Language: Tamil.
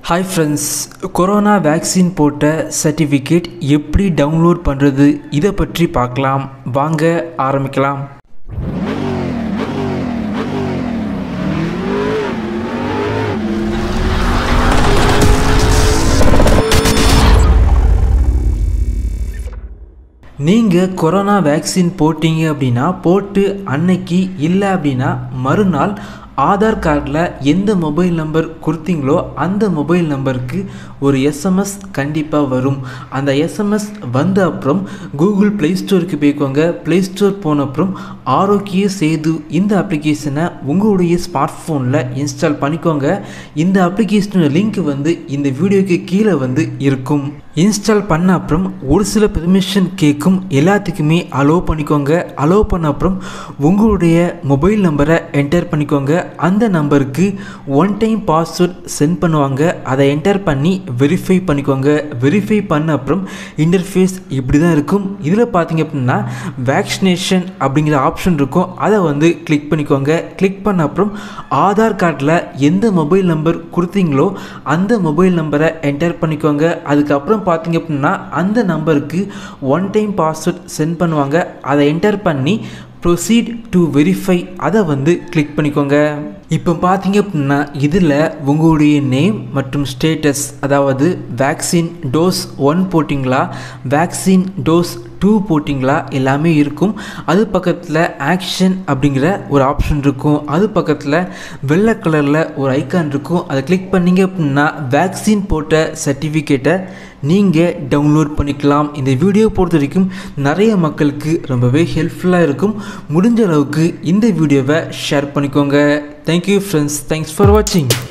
ஹாய் ஃப்ரெண்ட்ஸ் கொரோனா வேக்சின் போட்ட சர்டிஃபிகேட் எப்படி டவுன்லோட் பண்ணுறது இதை பற்றி பார்க்கலாம் வாங்க ஆரம்பிக்கலாம் நீங்கள் கொரோனா வேக்சின் போட்டீங்க அப்படின்னா போட்டு அன்னைக்கு இல்லை அப்படின்னா மறுநாள் ஆதார் கார்டில் எந்த மொபைல் நம்பர் கொடுத்தீங்களோ அந்த மொபைல் நம்பருக்கு ஒரு எஸ்எம்எஸ் கண்டிப்பாக வரும் அந்த எஸ்எம்எஸ் வந்த அப்புறம் கூகுள் ப்ளே ஸ்டோருக்கு போய்க்கோங்க ப்ளே ஸ்டோர் போன அப்புறம் ஆரோக்கிய சேது இந்த அப்ளிகேஷனை உங்களுடைய ஸ்மார்ட் ஃபோனில் இன்ஸ்டால் பண்ணிக்கோங்க இந்த அப்ளிகேஷனோட லிங்க் வந்து இந்த வீடியோக்கு கீழே வந்து இருக்கும் இன்ஸ்டால் பண்ண அப்புறம் ஒரு சில பெர்மிஷன் கேட்கும் எல்லாத்துக்குமே அலோவ் பண்ணிக்கோங்க அலோவ் பண்ண அப்புறம் உங்களுடைய மொபைல் நம்பரை என்டர் பண்ணிக்கோங்க அந்த நம்பருக்கு ஒன் டைம் பாஸ்வேர்ட் சென்ட் பண்ணுவாங்க அதை என்டர் பண்ணி வெரிஃபை பண்ணிக்கோங்க வெரிஃபை பண்ண அப்புறம் இன்டர்ஃபேஸ் இப்படி தான் இருக்கும் இதில் பார்த்தீங்க அப்படின்னா வேக்சினேஷன் அப்படிங்கிற ஆப்ஷன் இருக்கும் அதை வந்து கிளிக் பண்ணிக்கோங்க கிளிக் பண்ண அப்புறம் ஆதார் கார்டில் எந்த மொபைல் நம்பர் கொடுத்தீங்களோ அந்த மொபைல் நம்பரை என்டர் பண்ணிக்கோங்க அதுக்கப்புறம் பார்த்தீங்க அப்படின்னா அந்த நம்பருக்கு ஒன் டைம் பாஸ்வேர்ட் சென்ட் பண்ணுவாங்க அதை என்டர் பண்ணி ப்ரொசீட் டு வெரிஃபை அதை வந்து கிளிக் பண்ணிக்கோங்க இப்போ பார்த்தீங்க அப்படின்னா இதில் உங்களுடைய நேம் மற்றும் ஸ்டேட்டஸ் அதாவது வேக்சின் டோஸ் ஒன் போட்டிங்களா வேக்சின் டோஸ் டூ போட்டிங்களா எல்லாமே இருக்கும் அது பக்கத்தில் ஆக்ஷன் அப்படிங்கிற ஒரு ஆப்ஷன் இருக்கும் அது பக்கத்தில் வெள்ளை கலரில் ஒரு ஐக்கான் இருக்கும் அதை கிளிக் பண்ணிங்க அப்படின்னா வேக்சின் போட்ட சர்டிஃபிகேட்டை நீங்கள் டவுன்லோட் பண்ணிக்கலாம் இந்த வீடியோ பொறுத்த வரைக்கும் நிறைய மக்களுக்கு ரொம்பவே ஹெல்ப்ஃபுல்லாக இருக்கும் முடிஞ்ச அளவுக்கு இந்த வீடியோவை ஷேர் பண்ணிக்கோங்க தேங்க்யூ ஃப்ரெண்ட்ஸ் தேங்க்ஸ் ஃபார் வாட்சிங்